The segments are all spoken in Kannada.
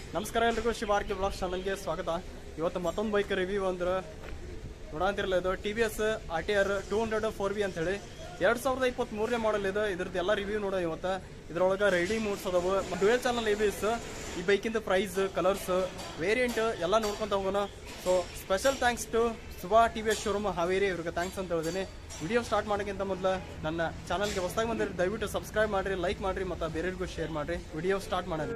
ನಮಸ್ಕಾರ ಎಲ್ರಿಗೂ ಶಿವಾರ್ಕಿ ಬ್ಲಾಗ್ ಚಾನಲ್ಗೆ ಸ್ವಾಗತ ಇವತ್ತು ಮತ್ತೊಂದು ಬೈಕ್ ರಿವ್ಯೂ ಅಂದ್ರೆ ನೋಡಂತಿರಲ್ಲ ಇದು T V S R T R two hundred four B ಅಂತೇಳಿ ಎರಡು ಸಾವಿರದ ಇಪ್ಪತ್ತ್ ಮೂರನೇ ಮಾಡಲ್ ಇದು ಇದ್ರದ್ದು ಎಲ್ಲ ರಿವ್ಯೂ ನೋಡೋ ಇವತ್ತು ಇದ್ರೊಳಗೆ ರೈಡಿಂಗ್ ಮೂಡ್ಸ್ ಅದಾವು dual channel A B S ಈ ಬೈಕಿಂದ ಪ್ರೈಸ್ ಕಲರ್ಸ್ ವೇರಿಯಂಟ್ ಎಲ್ಲ ನೋಡ್ಕೊಂತ ಹೋಗೋಣ so special thanks to Subha T V S showroom Haveri ಇವ್ರಿಗೆ ಥ್ಯಾಂಕ್ಸ್ ಅಂತ ಹೇಳಿದ್ದೀನಿ ವಿಡಿಯೋ ಸ್ಟಾರ್ಟ್ ಮಾಡೋಕ್ಕಿಂತ ಮೊದಲು ನನ್ನ ಚಾನಲ್ಗೆ ಹೊಸದಾಗಿ ಬಂದಿರಿ ದಯವಿಟ್ಟು ಸಬ್ಸ್ಕ್ರೈಬ್ ಮಾಡಿರಿ ಲೈಕ್ ಮಾಡಿರಿ ಮತ್ತು ಬೇರೆಯವ್ರಿಗೂ ಶೇರ್ ಮಾಡಿರಿ ವಿಡಿಯೋ ಸ್ಟಾರ್ಟ್ ಮಾಡೋಣ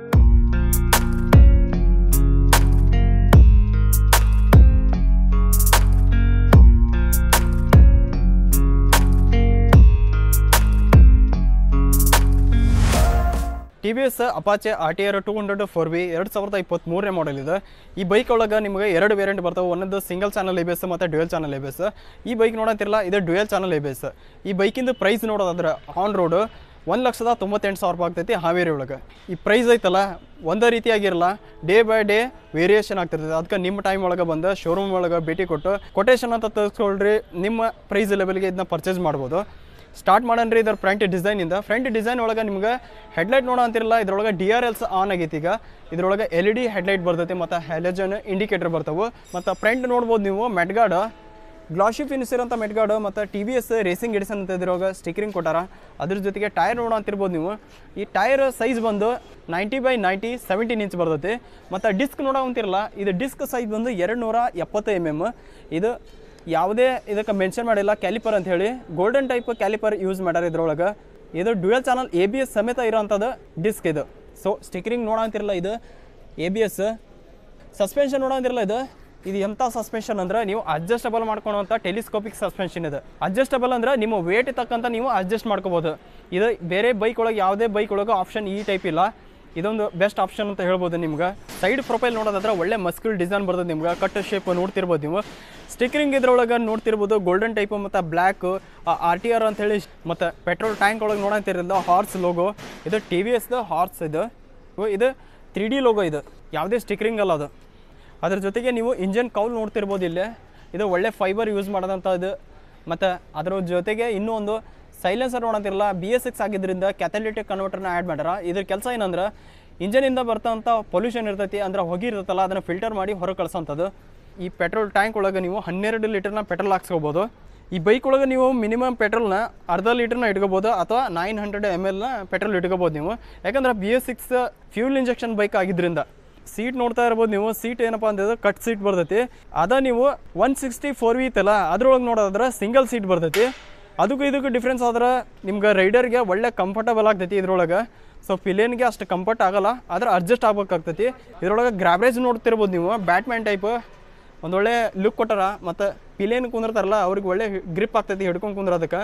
T V S Apache R T R two hundred four B ಎರಡು ಸಾವಿರದ ಇಪ್ಪತ್ತ್ಮೂರನೇ ಮಾಡೆಲ್ ಇದೆ ಈ ಬೈಕ್ ಒಳಗೆ ನಿಮಗೆ ಎರಡು ವೇರಿಯಂಟ್ ಬರ್ತವೆ ಒಂದೊಂದು single channel A B S ಮತ್ತು dual channel A B S ಈ ಬೈಕ್ ನೋಡಂತಿರಲ್ಲ ಇದು dual channel A B S ಈ ಬೈಕಿಂದು ಪ್ರೈಸ್ ನೋಡೋದಾದ್ರೆ ಆನ್ ರೋಡ್ ಒಂದು ಲಕ್ಷದ ತೊಂಬತ್ತೆಂಟು ಸಾವಿರ ರೂಪಾಯಿ ಆಗ್ತೈತಿ ಹಾವೇರಿ ಒಳಗೆ ಈ ಪ್ರೈಸ್ ಐತಲ್ಲ ಒಂದೇ ರೀತಿಯಾಗಿರಲ್ಲ ಡೇ ಬೈ ಡೇ ವೇರಿಯೇಷನ್ ಆಗ್ತಿರ್ತದೆ ಅದಕ್ಕೆ ನಿಮ್ಮ ಟೈಮ್ ಒಳಗೆ ಬಂದು ಶೋರೂಮ್ ಒಳಗೆ ಭೇಟಿ ಕೊಟ್ಟು ಕೊಟೇಶನ್ ಅಂತ ತೆಗೆಸ್ಕೊಳ್ರಿ ನಿಮ್ಮ ಪ್ರೈಸ್ ಲೆವೆಲ್ಗೆ ಇದನ್ನ ಪರ್ಚೇಸ್ ಮಾಡ್ಬೋದು ಸ್ಟಾರ್ಟ್ ಮಾಡನ್ರಿ ಇದ್ರ ಫ್ರಂಟ್ ಡಿಸೈನಿಂದ ಫ್ರಂಟ್ ಡಿಸೈನ್ ಒಳಗೆ ನಿಮ್ಗೆ ಹೆಡ್ಲೈಟ್ ನೋಡೋ ಅಂತಿರಲ್ಲ ಇದ್ರೊಳಗೆ ಡಿ ಆರ್ ಎಲ್ಸ್ ಆನ್ ಆಗೈತಿ ಈಗ ಇದ್ರೊಳಗೆ ಎಲ್ ಇ ಡಿ ಹೆಡ್ಲೈಟ್ ಬರ್ತೈತಿ ಮತ್ತು ಹೆಲಜನ್ ಇಂಡಿಕೇಟರ್ ಬರ್ತಾವೆ ಮತ್ತು ಫ್ರಂಟ್ ನೋಡ್ಬೋದು ನೀವು ಮೆಟ್ಗಾರ್ಡ್ ಗ್ಲಾಶಿ ಫಿನಿಸ್ ಇರೋಂಥ ಮೆಟ್ಗಾರ್ಡ್ ಮತ್ತು T V S racing edition ಅಂತ ಇದ್ರೊಳಗೆ ಸ್ಟಿಕರಿಂಗ್ ಕೊಟ್ಟಾರ ಅದ್ರ ಜೊತೆಗೆ ಟೈರ್ ನೋಡೋ ಅಂತಿರ್ಬೋದು ನೀವು ಈ ಟೈರ್ ಸೈಜ್ ಬಂದು ninety by ninety seventeen inch ಬರ್ತೈತಿ ಮತ್ತು ಡಿಸ್ಕ್ ನೋಡೋ ಅಂತಿರಲ್ಲ ಇದು ಡಿಸ್ಕ್ ಸೈಜ್ ಬಂದು ಎರಡು ನೂರ ಎಪ್ಪತ್ತು ಎಮ್ ಎಮ್ ಇದು ಯಾವುದೇ ಇದಕ್ಕೆ ಮೆನ್ಷನ್ ಮಾಡಿಲ್ಲ ಕ್ಯಾಲಿಪರ್ ಅಂತ ಹೇಳಿ ಗೋಲ್ಡನ್ ಟೈಪ್ ಕ್ಯಾಲಿಪರ್ ಯೂಸ್ ಮಾಡ್ಯಾರ ಇದ್ರೊಳಗೆ ಇದು dual channel A B S ಸಮೇತ ಇರೋಂಥದ್ದು ಡಿಸ್ಕ್ ಇದು ಸೊ ಸ್ಟಿಕರಿಂಗ್ ನೋಡಂತಿರಲ್ಲ ಇದು ಎ ಬಿ ಎಸ್ ಸಸ್ಪೆನ್ಷನ್ ನೋಡಂತಿರಲ್ಲ ಇದು ಇದು ಎಂಥ ಸಸ್ಪೆನ್ಷನ್ ಅಂದ್ರೆ ನೀವು ಅಡ್ಜಸ್ಟಬಲ್ ಮಾಡ್ಕೊಳೋಂಥ ಟೆಲಿಸ್ಕೋಪಿಕ್ ಸಸ್ಪೆನ್ಷನ್ ಇದೆ ಅಡ್ಜಸ್ಟಬಲ್ ಅಂದ್ರೆ ನಿಮ್ಮ ವೇಟ್ ತಕ್ಕಂತ ನೀವು ಅಡ್ಜಸ್ಟ್ ಮಾಡ್ಕೋಬೋದು ಇದು ಬೇರೆ ಬೈಕ್ ಒಳಗೆ ಯಾವುದೇ ಬೈಕ್ ಒಳಗೆ ಆಪ್ಷನ್ ಈ ಟೈಪ್ ಇಲ್ಲ ಇದೊಂದು ಬೆಸ್ಟ್ ಆಪ್ಷನ್ ಅಂತ ಹೇಳ್ಬೋದು ನಿಮ್ಗೆ ಸೈಡ್ ಪ್ರೊಫೈಲ್ ನೋಡೋದಾದ್ರೆ ಒಳ್ಳೆ ಮಸ್ಕ್ಯೂಲ್ ಡಿಸೈನ್ ಬರ್ತದೆ ನಿಮ್ಗೆ ಕಟ್ ಶೇಪ್ ನೋಡ್ತಿರ್ಬೋದು ನೀವು ಸ್ಟಿಕರಿಂಗ್ ಇದ್ರೊಳಗೆ ನೋಡ್ತಿರ್ಬೋದು ಗೋಲ್ಡನ್ ಟೈಪ್ ಮತ್ತು ಬ್ಲ್ಯಾಕ್ ಆರ್ ಟಿ ಆರ್ ಅಂತೇಳಿ ಮತ್ತು ಪೆಟ್ರೋಲ್ ಟ್ಯಾಂಕ್ ಒಳಗೆ ನೋಡಂತಿರೋದು ಹಾರ್ಸ್ ಲೋಗೋ ಇದು ಟಿ ವಿ ಎಸ್ದು ಹಾರ್ಸ್ ಇದು ಇದು ತ್ರೀ ಡಿ ಲೋಗೋ ಇದು ಯಾವುದೇ ಸ್ಟಿಕರಿಂಗ್ ಅಲ್ಲ ಅದು ಅದ್ರ ಜೊತೆಗೆ ನೀವು ಇಂಜನ್ ಕೌಲ್ ನೋಡ್ತಿರ್ಬೋದು ಇಲ್ಲೇ ಇದು ಒಳ್ಳೆ ಫೈಬರ್ ಯೂಸ್ ಮಾಡೋದಂಥ ಇದು ಮತ್ತು ಅದ್ರ ಜೊತೆಗೆ ಇನ್ನೂ ಒಂದು ಸೈಲೆನ್ಸರ್ ನೋಡಂತಿರಲ್ಲ ಬಿ ಎಸ್ ಸಿಕ್ಸ್ ಆಗಿದ್ದರಿಂದ ಕ್ಯಾಥಲಿಟಿಕ್ ಕನ್ವರ್ಟರ್ನ ಆ್ಯಡ್ ಮಾಡ್ಯಾರ ಇದ್ರ ಕೆಲಸ ಏನಂದ್ರೆ ಇಂಜನಿಂದ ಬರ್ತಂಥ ಪೊಲ್ಯೂಷನ್ ಇರ್ತೈತಿ ಅಂದ್ರೆ ಹೊಗೆ ಇರ್ತೈತಲ್ಲ ಅದನ್ನು ಫಿಲ್ಟರ್ ಮಾಡಿ ಹೊರಗೆ ಕಳ್ಸೋಂಥದ್ದು ಈ ಪೆಟ್ರೋಲ್ ಟ್ಯಾಂಕ್ ಒಳಗೆ ನೀವು ಹನ್ನೆರಡು ಲೀಟರ್ನ ಪೆಟ್ರೋಲ್ ಹಾಕ್ಸ್ಕೋಬೋದು ಈ ಬೈಕ್ ಒಳಗೆ ನೀವು ಮಿನಿಮಮ್ ಪೆಟ್ರೋಲ್ನ ಅರ್ಧ ಲೀಟರ್ನ ಇಟ್ಕೋಬೋದು ಅಥವಾ ನೈನ್ ಹಂಡ್ರೆಡ್ ಎಮ್ ಎಲ್ನ ಪೆಟ್ರೋಲ್ ಇಟ್ಕೋಬೋದು ನೀವು ಯಾಕಂದ್ರೆ B S six fuel injection bike ಆಗಿದ್ದರಿಂದ ಸೀಟ್ ನೋಡ್ತಾ ಇರ್ಬೋದು ನೀವು ಸೀಟ್ ಏನಪ್ಪ ಅಂತಂದ್ರೆ ಕಟ್ ಸೀಟ್ ಬರ್ತೈತಿ ಅದ ನೀವು ಒನ್ ಸಿಕ್ಸ್ಟಿ ಫೋರ್ ವಿ ಇತ್ತಲ್ಲ ಅದ್ರೊಳಗೆ ನೋಡೋದಾದ್ರೆ ಸಿಂಗಲ್ ಸೀಟ್ ಬರ್ತೈತಿ ಅದಕ್ಕೂ ಇದಕ್ಕೂ ಡಿಫ್ರೆನ್ಸ್ ಆದ್ರೆ ನಿಮ್ಗೆ ರೈಡರ್ಗೆ ಒಳ್ಳೆ ಕಂಫರ್ಟಬಲ್ ಆಗ್ತೈತಿ ಇದ್ರೊಳಗೆ ಸೊ ಪಿಲೇನ್ಗೆ ಅಷ್ಟು ಕಂಫರ್ಟ್ ಆಗಲ್ಲ ಆದ್ರೆ ಅಡ್ಜಸ್ಟ್ ಆಗ್ಬೇಕಾಗ್ತೈತಿ ಇದ್ರೊಳಗೆ ಗ್ರಾಬ್ರೇಜ್ ನೋಡ್ತಿರ್ಬೋದು ನೀವು ಬ್ಯಾಟ್ಮ್ಯಾನ್ ಟೈಪ್ ಒಂದೊಳ್ಳೆ ಲುಕ್ ಕೊಟ್ಟಾರ ಮತ್ತು ಪಿಲೇನ್ ಕುಂದಿರ್ತಾರಲ್ಲ ಅವ್ರಿಗೆ ಒಳ್ಳೆ ಗ್ರಿಪ್ ಆಗ್ತೈತಿ ಹಿಡ್ಕೊಂಡು ಕುಂದ್ರೋದಕ್ಕೆ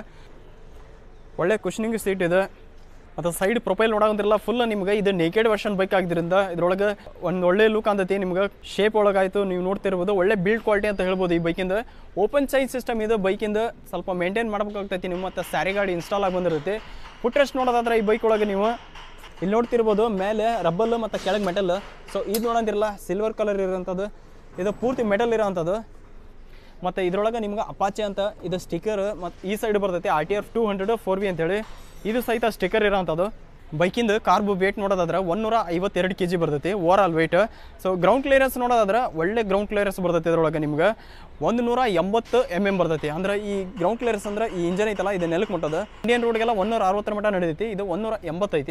ಒಳ್ಳೆ ಕುಷನಿಂಗ್ ಸೀಟ್ ಇದೆ ಮತ್ತು ಸೈಡ್ ಪ್ರೊಫೈಲ್ ನೋಡೋಂತಿರಲ್ಲ ಫುಲ್ ನಿಮ್ಗೆ ಇದು ನೇಕೆಡ್ ವರ್ಷನ್ ಬೈಕ್ ಆಗಿದ್ದರಿಂದ ಇದ್ರೊಳಗೆ ಒಂದು ಒಳ್ಳೆ ಲುಕ್ ಅಂತೈತಿ ನಿಮ್ಗೆ ಶೇಪ್ ಒಳಗಾಯ್ತು ನೀವು ನೋಡ್ತಿರ್ಬೋದು ಒಳ್ಳೆ ಬಿಲ್ಡ್ ಕ್ವಾಲಿಟಿ ಅಂತ ಹೇಳ್ಬೋದು ಈ ಬೈಕಿಂದ ಓಪನ್ ಸೈಜ್ ಸಿಸ್ಟಮ್ ಇದು ಬೈಕಿಂದ ಸ್ವಲ್ಪ ಮೇಂಟೈನ್ ಮಾಡ್ಬೇಕಾಗ್ತೈತಿ ನೀವು ಮತ್ತು ಸ್ಯಾರಿ ಗಾಡಿ ಇನ್ಸ್ಟಾಲ್ ಆಗಿ ಬಂದಿರುತ್ತೆ ಫುಟ್ರೆಸ್ಟ್ ನೋಡೋದಾದ್ರೆ ಈ ಬೈಕ್ ಒಳಗೆ ನೀವು ಇಲ್ಲಿ ನೋಡ್ತಿರ್ಬೋದು ಮೇಲೆ ರಬ್ಬಲ್ ಮತ್ತು ಕೆಳಗೆ ಮೆಟಲ್ ಸೊ ಇದು ನೋಡೋಂತಿರಲ್ಲ ಸಿಲ್ವರ್ ಕಲರ್ ಇರೋಂಥದ್ದು ಇದು ಪೂರ್ತಿ ಮೆಟಲ್ ಇರೋಂಥದ್ದು ಮತ್ತು ಇದ್ರೊಳಗೆ ನಿಮ್ಗೆ ಅಪಾಚೆ ಅಂತ ಇದು ಸ್ಟಿಕರ್ ಮತ್ತು ಈ ಸೈಡ್ ಬರ್ತೈತಿ R T R two hundred four B ಅಂತೇಳಿ ಇದು ಸಹಿತ ಸ್ಟಿಕರ್ ಇರೋಂಥದ್ದು ಬೈಕಿಂದು ಕಾರ್ಬು ವೇಟ್ ನೋಡೋದಾದ್ರೆ ಒನ್ನೂರ ಐವತ್ತೆರಡು ಕೆ ಜಿ ಬರ್ತೈತಿ overall weight so ground clearance ನೋಡೋದಾದ್ರೆ ಒಳ್ಳೆ ಗ್ರೌಂಡ್ ಕ್ಲಿಯರೆನ್ಸ್ ಬರ್ತೈತಿ ಇದ್ರೊಳಗೆ ನಿಮ್ಗೆ ಒಂದು ನೂರ ಎಂಬತ್ತು ಎಮ್ ಎಮ್ ಬರ್ತೈತಿ ಅಂದ್ರೆ ಈ ಗ್ರೌಂಡ್ ಕ್ಲಿಯರೆನ್ಸ್ ಅಂದ್ರೆ ಈ ಇಂಜನ್ ಐತಲ್ಲ ಇದು ನೆಲಕ್ಕೆ ಮುಟ್ಟೋದು ಇಂಡಿಯನ್ ರೋಡ್ಗೆಲ್ಲ ಒನ್ನೂರ ಅರವತ್ತರ ಮಟ್ಟ ನಡೀತೈತಿ ಇದು ಒನ್ನೂರ ಎಂಬತ್ತೈತಿ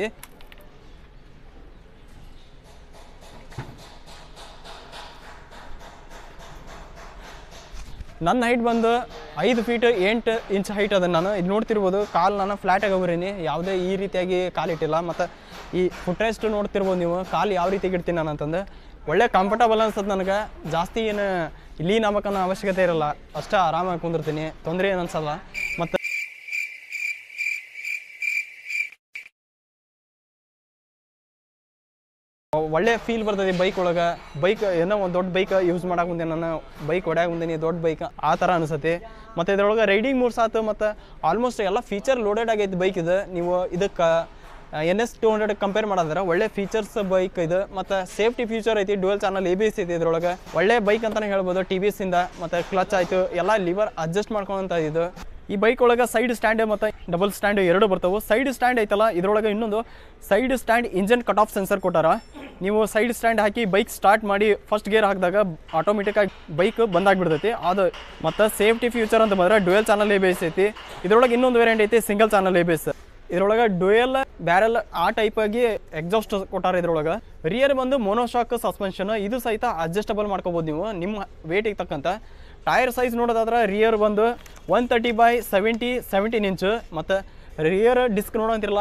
ನನ್ನ ಹೈಟ್ ಬಂದು ಐದು ಫೀಟ್ ಎಂಟು ಇಂಚ್ ಹೈಟ್ ಅದ ನಾನು ಇದು ನೋಡ್ತಿರ್ಬೋದು ಕಾಲು ನಾನು ಫ್ಲ್ಯಾಟ್ ಆಗೋಗ್ರೀನಿ ಯಾವುದೇ ಈ ರೀತಿಯಾಗಿ ಕಾಲು ಇಟ್ಟಿಲ್ಲ ಮತ್ತು ಈ ಫುಟ್ರೆಸ್ಟ್ ನೋಡ್ತಿರ್ಬೋದು ನೀವು ಕಾಲು ಯಾವ ರೀತಿ ಇಡ್ತೀನಿ ನಾನು ಅಂತಂದು ಒಳ್ಳೆ ಕಂಫರ್ಟಬಲ್ ಅನ್ಸತ್ತೆ ನನಗೆ ಜಾಸ್ತಿ ಏನು ಲೀನ್ ಆಗ್ಬೇಕನ್ನೋ ಅವಶ್ಯಕತೆ ಇರಲ್ಲ ಅಷ್ಟೇ ಆರಾಮಾಗಿ ಕುಂದಿರ್ತೀನಿ ತೊಂದರೆ ಏನು ಅನ್ಸಲ್ಲ ಮತ್ತು ಒಳ್ಳೆ ಫೀಲ್ ಬರ್ತದೆ ಬೈಕ್ ಒಳಗೆ ಬೈಕ್ ಏನೋ ಒಂದು ದೊಡ್ಡ ಬೈಕ್ ಯೂಸ್ ಮಾಡಕ್ಕೆ ಮುಂದೆ ನಾನು ಬೈಕ್ ಹೊಡ್ಯಾಗ ಮುಂದೆ ದೊಡ್ಡ ಬೈಕ್ ಆ ಥರ ಅನಿಸುತ್ತೆ ಮತ್ತು ಇದ್ರೊಳಗೆ ರೈಡಿಂಗ್ ಮೂಡ್ಸ್ ಆಯ್ತು ಮತ್ತು ಆಲ್ಮೋಸ್ಟ್ ಎಲ್ಲ ಫೀಚರ್ ಲೋಡೆಡ್ ಆಗೈತೆ ಬೈಕ್ ಇದು ನೀವು ಇದಕ್ಕೆ N S two hundred compare ಮಾಡಿದ್ರೆ ಒಳ್ಳೆ ಫೀಚರ್ಸ್ ಬೈಕ್ ಇದು ಮತ್ತು ಸೇಫ್ಟಿ ಫೀಚರ್ ಐತಿ dual channel A B S ಐತಿ ಇದ್ರೊಳಗೆ ಒಳ್ಳೆ ಬೈಕ್ ಅಂತಲೇ ಹೇಳ್ಬೋದು ಟಿ ವಿ ಎಸ್ಸಿಂದ ಮತ್ತು ಕ್ಲಚ್ ಆಯಿತು ಎಲ್ಲ ಲಿವರ್ ಅಡ್ಜಸ್ಟ್ ಮಾಡ್ಕೊಳಂತ ಇದು ಈ ಬೈಕ್ ಒಳಗೆ ಸೈಡ್ ಸ್ಟ್ಯಾಂಡ್ ಮತ್ತು ಡಬಲ್ ಸ್ಟ್ಯಾಂಡ್ ಎರಡು ಬರ್ತಾವೆ ಸೈಡ್ ಸ್ಟ್ಯಾಂಡ್ ಐತಲ್ಲ ಇದ್ರೊಳಗೆ ಇನ್ನೊಂದು side stand engine cut off sensor ಕೊಟ್ಟಾರ ನೀವು ಸೈಡ್ ಸ್ಟ್ಯಾಂಡ್ ಹಾಕಿ ಬೈಕ್ ಸ್ಟಾರ್ಟ್ ಮಾಡಿ ಫಸ್ಟ್ ಗೇರ್ ಹಾಕಿದಾಗ ಆಟೋಮೆಟಿಕ್ಕಾಗಿ ಬೈಕ್ ಬಂದಾಗ್ಬಿಡ್ತೈತಿ ಅದು ಮತ್ತು ಸೇಫ್ಟಿ ಫ್ಯೂಚರ್ ಅಂತ ಬಂದ್ರೆ ಡ್ಯುಯಲ್ ಚಾನಲ್ ಎ ಬೇಸ್ ಐತಿ ಇದ್ರೊಳಗೆ ಇನ್ನೊಂದು ವೇರಿಯಂಟ್ ಐತಿ ಸಿಂಗಲ್ ಚಾನಲ್ ಎ ಬೇಸ್ ಇದ್ರೊಳಗೆ ಡ್ಯುಯಲ್ ಬ್ಯಾರೆಲ್ ಆ ಟೈಪ್ ಆಗಿ ಎಕ್ಸಾಸ್ಟ್ ಕೊಟ್ಟಾರ ಇದ್ರೊಳಗೆ ರಿಯರ್ ಬಂದು ಮೋನೋಶಾಕ್ ಸಸ್ಪೆನ್ಷನ್ ಇದು ಸಹಿತ ಅಡ್ಜಸ್ಟಬಲ್ ಮಾಡ್ಕೋಬೋದು ನೀವು ನಿಮ್ಮ ವೇಟಿಗೆ ತಕ್ಕಂತ ಟೈರ್ ಸೈಜ್ ನೋಡೋದಾದ್ರೆ ರಿಯರ್ ಬಂದು one thirty by seventy seventeen inch ಮತ್ತು ರಿಯರ್ ಡಿಸ್ಕ್ ನೋಡೋಂತಿರಲ್ಲ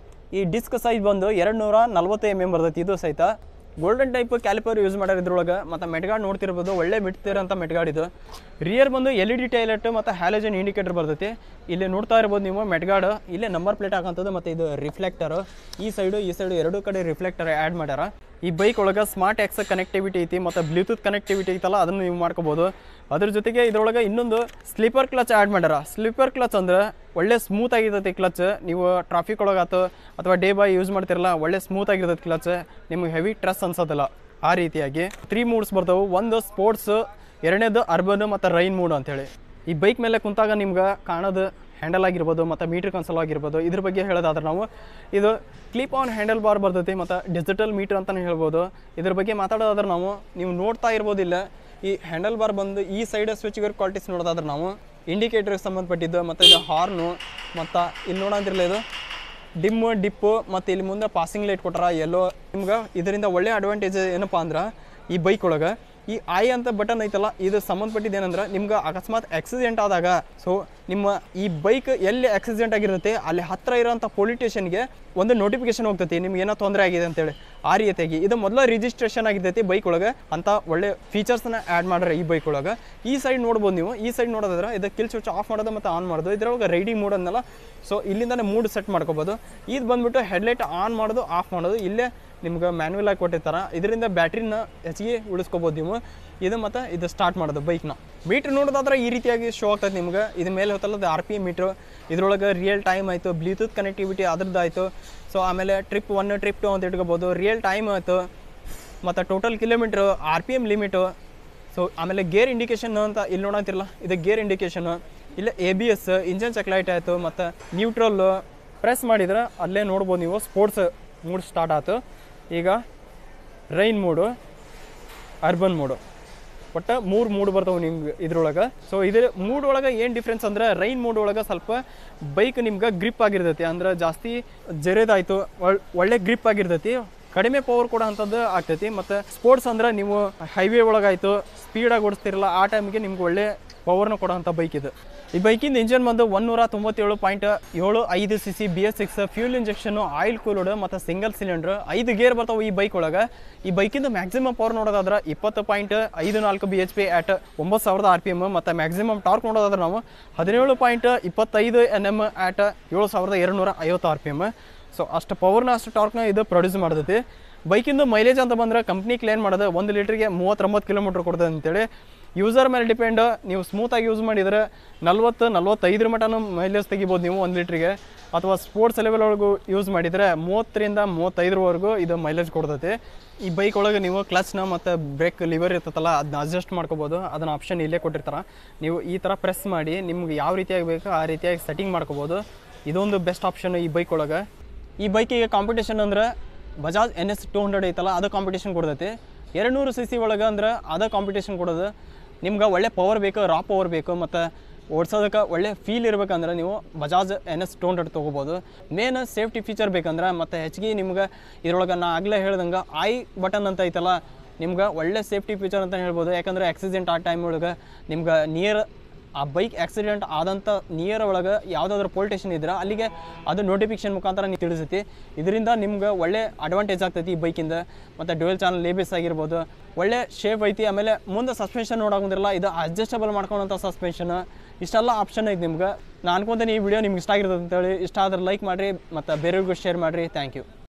ಈ ಡಿಸ್ಕ್ ಸೈಜ್ ಬಂದು ಎರಡು ನೂರ ನಲ್ವತ್ತು ಎಮ್ ಎಮ್ ಬರ್ತೈತಿ ಇದು ಸಹಿತ ಗೋಲ್ಡನ್ ಟೈಪ್ ಕ್ಯಾಲಿಪರ್ ಯೂಸ್ ಮಾಡ್ಯಾರ ಇದ್ರೊಳಗೆ ಮತ್ತು ಮೆಟ್ಗಾಡ್ ನೋಡ್ತಿರ್ಬೋದು ಒಳ್ಳೆ ಬಿಡ್ತಿರೋಂಥ ಮೆಟ್ಗಾಡ್ ಇದು ರಿಯರ್ ಬಂದು ಎಲ್ ಇ ಡಿ ಟೈಲೆಟ್ ಮತ್ತು ಹ್ಯಾಲೋಜನ್ ಇಂಡಿಕೇಟರ್ ಬರ್ತೈತಿ ಇಲ್ಲಿ ನೋಡ್ತಾ ಇರ್ಬೋದು ನೀವು ಮೆಟ್ಗಾಡ್ ಇಲ್ಲೇ ನಂಬರ್ ಪ್ಲೇಟ್ ಹಾಕಂಥದ್ದು ಮತ್ತು ಇದು ರಿಫ್ಲೆಕ್ಟರ್ ಈ ಸೈಡು ಈ ಸೈಡು ಎರಡೂ ಕಡೆ ರಿಫ್ಲೆಕ್ಟರ್ ಆ್ಯಡ್ ಮಾಡ್ಯಾರ ಈ ಬೈಕ್ ಒಳಗೆ ಸ್ಮಾರ್ಟ್ ಎಕ್ಸ್ ಕನೆಕ್ಟಿವಿಟಿ ಐತಿ ಮತ್ತು ಬ್ಲೂಟೂತ್ ಕನೆಕ್ಟಿವಿಟಿ ಐತಲ್ಲ ಅದನ್ನು ನೀವು ಮಾಡ್ಕೋಬೋದು ಅದ್ರ ಜೊತೆಗೆ ಇದ್ರೊಳಗೆ ಇನ್ನೊಂದು ಸ್ಲೀಪರ್ ಕ್ಲಚ್ ಆ್ಯಡ್ ಮಾಡ್ಯಾರ ಸ್ಲೀಪರ್ ಕ್ಲಚ್ ಅಂದ್ರೆ ಒಳ್ಳೆ ಸ್ಮೂತ್ ಆಗಿರ್ತೈತಿ ಕ್ಲಚ್ ನೀವು ಟ್ರಾಫಿಕ್ ಒಳಗಾತು ಅಥವಾ ಡೇ ಬೈ ಯೂಸ್ ಮಾಡ್ತಿರಲ್ಲ ಒಳ್ಳೆ ಸ್ಮೂತ್ ಆಗಿರ್ತೈತಿ ಕ್ಲಚ್ ನಿಮ್ಗೆ ಹೆವಿ ಟ್ರೆಸ್ ಅನ್ಸೋದಿಲ್ಲ ಆ ರೀತಿಯಾಗಿ ತ್ರೀ ಮೂಡ್ಸ್ ಬರ್ತಾವೆ ಒಂದು ಸ್ಪೋರ್ಟ್ಸ್ ಎರಡನೇದು ಅರ್ಬನ್ ಮತ್ತು ರೈನ್ ಮೂಡ್ ಅಂತೇಳಿ ಈ ಬೈಕ್ ಮೇಲೆ ಕುಂತಾಗ ನಿಮ್ಗೆ ಕಾಣೋದು ಹ್ಯಾಂಡಲ್ ಆಗಿರ್ಬೋದು ಮತ್ತು ಮೀಟರ್ ಕನ್ಸಲ್ ಆಗಿರ್ಬೋದು ಇದ್ರ ಬಗ್ಗೆ ಹೇಳೋದಾದ್ರೆ ನಾವು ಇದು ಕ್ಲಿಪ್ ಆನ್ ಹ್ಯಾಂಡಲ್ ಬಾರ್ ಬರ್ತೈತಿ ಮತ್ತು ಡಿಜಿಟಲ್ ಮೀಟರ್ ಅಂತಲೇ ಹೇಳ್ಬೋದು ಇದ್ರ ಬಗ್ಗೆ ಮಾತಾಡೋದಾದ್ರೆ ನಾವು ನೀವು ನೋಡ್ತಾ ಇರ್ಬೋದಿಲ್ಲ ಈ ಹ್ಯಾಂಡಲ್ ಬಾರ್ ಬಂದು ಈ ಸೈಡ್ ಸ್ವಿಚ್ ಗೇರ್ ಕ್ವಾಲಿಟೀಸ್ ನೋಡೋದಾದ್ರೆ ನಾವು ಇಂಡಿಕೇಟರ್ಗೆ ಸಂಬಂಧಪಟ್ಟಿದ್ದು ಮತ್ತು ಇದು ಹಾರ್ನು ಮತ್ತು ಇಲ್ಲಿ ನೋಡಂತಿರಲ್ಲ ಇದು ಡಿಮ್ ಡಿಪ್ಪು ಮತ್ತು ಇಲ್ಲಿ ಮುಂದೆ ಪಾಸಿಂಗ್ ಲೈಟ್ ಕೊಟ್ಟಾರ ಎಲ್ಲೋ ನಿಮ್ಗೆ ಇದರಿಂದ ಒಳ್ಳೆ ಅಡ್ವಾಂಟೇಜ್ ಏನಪ್ಪ ಅಂದ್ರೆ ಈ ಬೈಕ್ ಒಳಗೆ ಈ ಐ ಅಂತ ಬಟನ್ ಐತಲ್ಲ ಇದು ಸಂಬಂಧಪಟ್ಟಿದ್ದು ಏನಂದ್ರೆ ನಿಮ್ಗೆ ಅಕಸ್ಮಾತ್ ಆಕ್ಸಿಡೆಂಟ್ ಆದಾಗ ಸೊ ನಿಮ್ಮ ಈ ಬೈಕ್ ಎಲ್ಲಿ ಆಕ್ಸಿಡೆಂಟ್ ಆಗಿರುತ್ತೆ ಅಲ್ಲಿ ಹತ್ತಿರ ಇರೋಂಥ ಪೊಲೀಸ್ ಸ್ಟೇಷನ್ಗೆ ಒಂದು ನೋಟಿಫಿಕೇಶನ್ ಹೋಗ್ತೈತಿ ನಿಮ್ಗೆ ಏನೋ ತೊಂದರೆ ಆಗಿದೆ ಅಂತೇಳಿ ಆ ರೀತಿಯಾಗಿ ಇದು ಮೊದಲ ರಿಜಿಸ್ಟ್ರೇಷನ್ ಆಗಿರ್ತೈತಿ ಬೈಕ್ ಒಳಗೆ ಅಂತ ಒಳ್ಳೆ ಫೀಚರ್ಸ್ನ ಆ್ಯಡ್ ಮಾಡ್ರೆ ಈ ಬೈಕ್ ಒಳಗೆ ಈ ಸೈಡ್ ನೋಡ್ಬೋದು ನೀವು ಈ ಸೈಡ್ ನೋಡೋದಾದ್ರೆ ಇದು ಕಿಲ್ ಸ್ವಿಚ್ ಆಫ್ ಮಾಡೋದು ಮತ್ತು ಆನ್ ಮಾಡೋದು ಇದ್ರೊಳಗೆ ರೈಡಿಂಗ್ ಮೂಡ್ ಅನ್ನಲ್ಲ ಸೊ ಇಲ್ಲಿಂದನೇ ಮೂಡ್ ಸೆಟ್ ಮಾಡ್ಕೋಬೋದು ಇದು ಬಂದ್ಬಿಟ್ಟು ಹೆಡ್ಲೈಟ್ ಆನ್ ಮಾಡೋದು ಆಫ್ ಮಾಡೋದು ಇಲ್ಲೇ ನಿಮ್ಗೆ ಮ್ಯಾನ್ಯಲ್ ಆಗಿ ಕೊಟ್ಟಿರ್ತಾರೆ ಇದರಿಂದ ಬ್ಯಾಟ್ರಿನ ಹೆಚ್ಚಿಗೆ ಉಳಿಸ್ಕೋಬೋದು ನೀವು ಇದು ಮತ್ತು ಇದು ಸ್ಟಾರ್ಟ್ ಮಾಡೋದು ಬೈಕ್ನ ಮೀಟ್ರ್ ನೋಡೋದಾದ್ರೆ ಈ ರೀತಿಯಾಗಿ ಶೋ ಆಗ್ತೈತೆ ನಿಮ್ಗೆ ಇದ್ರ ಮೇಲೆ ಹೊತ್ತಲ್ಲ ಆರ್ ಪಿ ಎಮ್ ಮೀಟ್ರು ಇದ್ರೊಳಗೆ ರಿಯಲ್ ಟೈಮ್ ಆಯಿತು ಬ್ಲೂಟೂತ್ ಕನೆಕ್ಟಿವಿಟಿ ಅದ್ರದ್ದು ಆಯಿತು ಸೊ ಆಮೇಲೆ ಟ್ರಿಪ್ ಒನ್ ಟ್ರಿಪ್ ಟು ಅಂತ ಇಟ್ಕೋಬೋದು ರಿಯಲ್ ಟೈಮ್ ಆಯಿತು ಮತ್ತು total kilometre R P M limit so ಆಮೇಲೆ ಗೇರ್ ಇಂಡಿಕೇಶನ್ ಅಂತ ಇಲ್ಲಿ ನೋಡಂತಿರಲ್ಲ ಇದು ಗೇರ್ ಇಂಡಿಕೇಶನ್ ಇಲ್ಲ A B S engine check light ಆಯಿತು ಮತ್ತು ನ್ಯೂಟ್ರಲ್ಲು ಪ್ರೆಸ್ ಮಾಡಿದ್ರೆ ಅಲ್ಲೇ ನೋಡ್ಬೋದು ನೀವು ಸ್ಪೋರ್ಟ್ಸ್ ಮೂಡ್ ಸ್ಟಾರ್ಟ್ ಆಯ್ತು ಈಗ ರೈನ್ ಮೂಡು ಅರ್ಬನ್ ಮೂಡು ಒಟ್ಟು ಮೂರು ಮೂಡ್ ಬರ್ತಾವೆ ನಿಮ್ಗೆ ಇದ್ರೊಳಗೆ ಸೊ ಇದ್ರ ಮೂಡ್ ಒಳಗೆ ಏನು ಡಿಫ್ರೆನ್ಸ್ ಅಂದ್ರೆ ರೈನ್ ಮೂಡ್ ಒಳಗೆ ಸ್ವಲ್ಪ ಬೈಕ್ ನಿಮ್ಗೆ ಗ್ರಿಪ್ ಆಗಿರ್ತೈತಿ ಅಂದ್ರೆ ಜಾಸ್ತಿ ಜರೆದಾಯ್ತು ಒಳ್- ಒಳ್ಳೆ ಗ್ರಿಪ್ ಆಗಿರ್ತೈತಿ ಕಡಿಮೆ ಪವರ್ ಕೊಡೋ ಅಂಥದ್ದು ಆಗ್ತೈತಿ ಮತ್ತು ಸ್ಪೋರ್ಟ್ಸ್ ಅಂದ್ರೆ ನೀವು ಹೈವೇ ಒಳಗಾಯ್ತು ಸ್ಪೀಡಾಗಿ ಓಡಿಸ್ತಿರಲ್ಲ ಆ ಟೈಮ್ಗೆ ನಿಮ್ಗೆ ಒಳ್ಳೆ ಪವರ್ನ ಕೊಡೋಂಥ ಬೈಕ್ ಇದು ಈ ಬೈಕಿಂದ ಇಂಜನ್ ಬಂದು ಒನ್ನೂರ ತೊಂಬತ್ತೇಳು ಪಾಯಿಂಟ್ ಏಳು ಐದು C C B S six fuel injection oil cooled ಮತ್ತು ಸಿಂಗಲ್ ಸಿಲಿಂಡ್ರ್ ಐದು ಗೇರ್ ಬರ್ತಾವೆ ಈ ಬೈಕ್ ಒಳಗೆ ಈ ಬೈಕಿಂದ ಮ್ಯಾಕ್ಸಿಮಮ್ ಪವರ್ ನೋಡೋದಾದ್ರೆ ಇಪ್ಪತ್ತು ಪಾಯಿಂಟ್ ಐದು ನಾಲ್ಕು ಬಿ ಎಚ್ ಪಿ ಆಟ್ ಒಂಬತ್ತು ಸಾವಿರದ ಆರ್ ಪಿ ಎಮ್ ಮತ್ತು ಮ್ಯಾಕ್ಸಿಮಮ್ ಟಾರ್ಕ್ ನೋಡೋದಾದ್ರೆ ನಾವು ಹದಿನೇಳು ಪಾಯಿಂಟ್ ಇಪ್ಪತ್ತೈದು ಎನ್ ಎಮ್ ಆಟ್ ಏಳು ಸಾವಿರದ ಎರಡುನೂರ ಐವತ್ತು ಆರ್ ಪಿ ಎಮ್ ಸೊ ಅಷ್ಟು ಪವರ್ನ ಅಷ್ಟು ಟಾರ್ಕ್ನ ಇದು ಪ್ರೊಡ್ಯೂಸ್ ಮಾಡ್ತೈತಿ ಬೈಕಿಂದು ಮೈಲೇಜ್ ಅಂತ ಬಂದ್ರೆ ಕಂಪ್ನಿ ಕ್ಲೇಮ್ ಮಾಡೋದು ಒಂದು ಲೀಟ್ರಿಗೆ ಮೂವತ್ತೊಂಬತ್ತು ಕಿಲೋಮೀಟ್ರ್ ಕೊಡ್ತದೆ ಅಂತೇಳಿ ಯೂಸರ್ ಮೇಲೆ ಡಿಪೆಂಡ್ ನೀವು ಸ್ಮೂತಾಗಿ ಯೂಸ್ ಮಾಡಿದರೆ ನಲ್ವತ್ತು ನಲ್ವತ್ತೈದರ ಮಟನೂ ಮೈಲೇಜ್ ತೆಗಿಬೋದು ನೀವು ಒಂದು ಲೀಟ್ರಿಗೆ ಅಥವಾ ಸ್ಪೋರ್ಟ್ಸ್ ಲೆವೆಲ್ ಒಳಗೂ ಯೂಸ್ ಮಾಡಿದರೆ ಮೂವತ್ತರಿಂದ ಮೂವತ್ತೈದರವರೆಗೂ ಇದು ಮೈಲೇಜ್ ಕೊಡ್ತೈತಿ ಈ ಬೈಕ್ ಒಳಗೆ ನೀವು ಕ್ಲಚ್ನ ಮತ್ತು ಬ್ರೇಕ್ ಲಿವರ್ ಇರ್ತೈತಲ್ಲ ಅದನ್ನ ಅಡ್ಜಸ್ಟ್ ಮಾಡ್ಕೋಬೋದು ಅದನ್ನ ಆಪ್ಷನ್ ಇಲ್ಲೇ ಕೊಟ್ಟಿರ್ತಾರೆ ನೀವು ಈ ಥರ ಪ್ರೆಸ್ ಮಾಡಿ ನಿಮ್ಗೆ ಯಾವ ರೀತಿಯಾಗಿ ಬೇಕು ಆ ರೀತಿಯಾಗಿ ಸೆಟ್ಟಿಂಗ್ ಮಾಡ್ಕೋಬೋದು ಇದೊಂದು ಬೆಸ್ಟ್ ಆಪ್ಷನ್ ಈ ಬೈಕ್ ಒಳಗೆ ಈ ಬೈಕಿಗೆ ಕಾಂಪಿಟೇಷನ್ ಅಂದ್ರೆ Bajaj N S two hundred ಐತಲ್ಲ ಅದು ಕಾಂಪಿಟೇಷನ್ ಕೊಡ್ತೈತಿ ಎರಡು ನೂರು ಸಿ ಸಿ ಒಳಗೆ ಅಂದ್ರೆ ಅದ ಕಾಂಪಿಟೇಷನ್ ಕೊಡೋದು ನಿಮ್ಗೆ ಒಳ್ಳೆ ಪವರ್ ಬೇಕು ರಾ ಪವರ್ ಬೇಕು ಮತ್ತು ಓಡಿಸೋದಕ್ಕೆ ಒಳ್ಳೆ ಫೀಲ್ ಇರ್ಬೇಕಂದ್ರೆ ನೀವು Bajaj N S two hundred ತೊಗೋಬೋದು ಮೇನ್ ಸೇಫ್ಟಿ ಫೀಚರ್ ಬೇಕಂದ್ರೆ ಮತ್ತು ಹೆಚ್ಚಿಗೆ ನಿಮ್ಗೆ ಇದ್ರೊಳಗೆ ನಾ ಆಗಲೇ ಹೇಳ್ದಂಗೆ ಐ ಬಟನ್ ಅಂತ ಐತಲ್ಲ ನಿಮ್ಗೆ ಒಳ್ಳೆ ಸೇಫ್ಟಿ ಫೀಚರ್ ಅಂತ ಹೇಳ್ಬೋದು ಯಾಕಂದರೆ ಆಕ್ಸಿಡೆಂಟ್ ಆ ಟೈಮ್ ಒಳಗೆ ನಿಮ್ಗೆ ನಿಯರ್ ಆ ಬೈಕ್ ಆಕ್ಸಿಡೆಂಟ್ ಆದಂಥ ನಿಯರ್ ಒಳಗೆ ಯಾವುದಾದ್ರೂ ಪೋಲ್ ಸ್ಟೇಷನ್ ಇದ್ರೆ ಅಲ್ಲಿಗೆ ಅದು ನೋಟಿಫಿಕೇಶನ್ ಮುಖಾಂತರ ನೀವು ತಿಳಿಸುತ್ತೆ ಇದರಿಂದ ನಿಮ್ಗೆ ಒಳ್ಳೆ ಅಡ್ವಾಂಟೇಜ್ ಆಗ್ತೈತಿ ಈ ಬೈಕಿಂದ ಮತ್ತು ಡ್ಯುವೆಲ್ ಚಾನಲ್ ಲೇಬೇಸ್ ಆಗಿರ್ಬೋದು ಒಳ್ಳೆ ಶೇಪ್ ಐತಿ ಆಮೇಲೆ ಮುಂದೆ ಸಸ್ಪೆನ್ಷನ್ ನೋಡೋಂಗಿರಲ್ಲ ಇದು ಅಡ್ಜಸ್ಟಬಲ್ ಮಾಡ್ಕೊಳಂಥ ಸಸ್ಪೆನ್ಷನ್ ಇಷ್ಟೆಲ್ಲ ಆಪ್ಷನ್ ಐತೆ ನಿಮ್ಗೆ ನಾನು ಅನ್ಕೊಂತೀನಿ ಈ ವಿಡಿಯೋ ನಿಮ್ಗೆ ಇಷ್ಟ ಆಗಿರ್ತದೆ ಅಂತೇಳಿ ಇಷ್ಟ ಆದ್ರೆ ಲೈಕ್ ಮಾಡಿರಿ ಮತ್ತು ಬೇರೆಯವ್ರಿಗೂ ಶೇರ್ ಮಾಡಿರಿ ಥ್ಯಾಂಕ್ ಯು